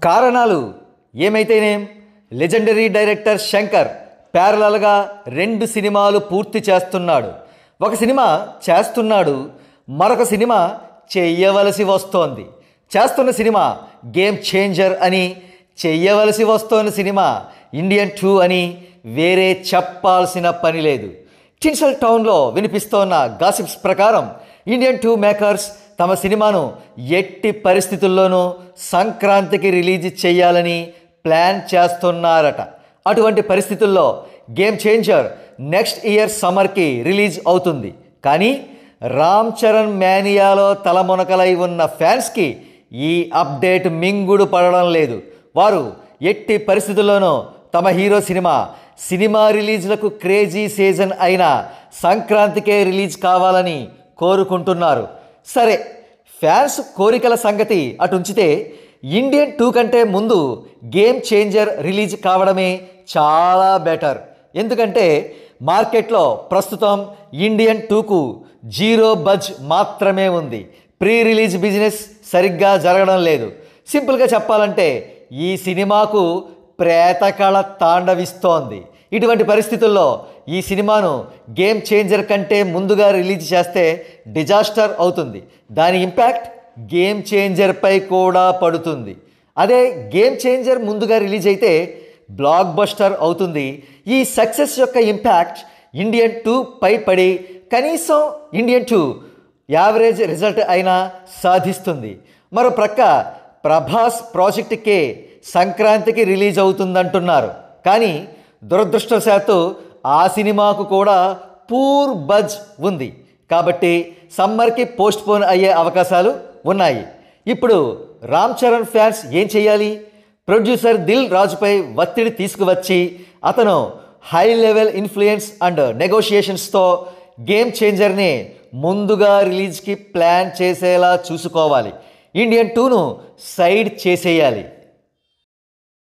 కారణాలు ఏమైతేనేం legendary director Shankar ప్యారలల్గా రెండు సినిమాలు పూర్తి చేస్తున్నాడు ఒక సినిమా చేస్తున్నాడు మరొక సినిమా చెయ్యవలసి వస్తోంది చేస్తున్న సినిమా గేమ్ చేంజర్ అని చెయ్యవలసి వస్తోన్న సినిమా ఇండియన్ టూ అని వేరే చెప్పాల్సిన పని లేదు టిన్సల్ టౌన్లో వినిపిస్తోన్న గాసిప్స్ ప్రకారం ఇండియన్ టూ మేకర్స్ తమ సినిమాను ఎట్టి పరిస్థితుల్లోనూ సంక్రాంతికి రిలీజ్ చేయాలని ప్లాన్ చేస్తున్నారట అటువంటి పరిస్థితుల్లో గేమ్ చేంజర్ నెక్స్ట్ ఇయర్ సమ్మర్కి రిలీజ్ అవుతుంది కానీ రామ్ చరణ్ మేనియాలో తలమునకలై ఉన్న ఫ్యాన్స్కి ఈ అప్డేట్ మింగుడు పడడం లేదు వారు ఎట్టి పరిస్థితుల్లోనూ తమ హీరో సినిమా సినిమా రిలీజ్లకు క్రేజీ సీజన్ అయిన సంక్రాంతికే రిలీజ్ కావాలని కోరుకుంటున్నారు సరే ఫ్యాన్స్ కోరికల సంగతి అటు ఉంచితే ఇండియన్ టూ కంటే ముందు గేమ్ చేంజర్ రిలీజ్ కావడమే చాలా బెటర్ ఎందుకంటే మార్కెట్లో ప్రస్తుతం ఇండియన్ టూకు జీరో బజ్ మాత్రమే ఉంది ప్రీ రిలీజ్ బిజినెస్ సరిగ్గా జరగడం లేదు సింపుల్గా చెప్పాలంటే ఈ సినిమాకు ప్రేతకళ తాండవిస్తోంది ఇటువంటి పరిస్థితుల్లో ఈ సినిమాను గేమ్ చేంజర్ కంటే ముందుగా రిలీజ్ చేస్తే డిజాస్టర్ అవుతుంది దాని ఇంపాక్ట్ గేమ్ చేంజర్పై కూడా పడుతుంది అదే గేమ్ చేంజర్ ముందుగా రిలీజ్ అయితే బ్లాక్ బస్టర్ అవుతుంది ఈ సక్సెస్ యొక్క ఇంపాక్ట్ ఇండియన్ టూ పై పడి కనీసం ఇండియన్ టూ యావరేజ్ రిజల్ట్ అయినా సాధిస్తుంది మరో ప్రక్క ప్రభాస్ ప్రాజెక్టుకే సంక్రాంతికి రిలీజ్ అవుతుందంటున్నారు కానీ దురదృష్టవశాత్తు ఆ సినిమాకు కూడా పూర్ బజ్ ఉంది కాబట్టి సమ్మర్కి పోస్ట్ పోన్ అయ్యే అవకాశాలు ఉన్నాయి ఇప్పుడు రామ్ చరణ్ ఫ్యాన్స్ ఏం చేయాలి ప్రొడ్యూసర్ దిల్ రాజుపై ఒత్తిడి తీసుకువచ్చి అతను హై లెవెల్ ఇన్ఫ్లుయెన్స్ అండ్ నెగోషియేషన్స్తో గేమ్ చేంజర్ని ముందుగా రిలీజ్కి ప్లాన్ చేసేలా చూసుకోవాలి ఇండియన్ టూను సైడ్ చేసేయాలి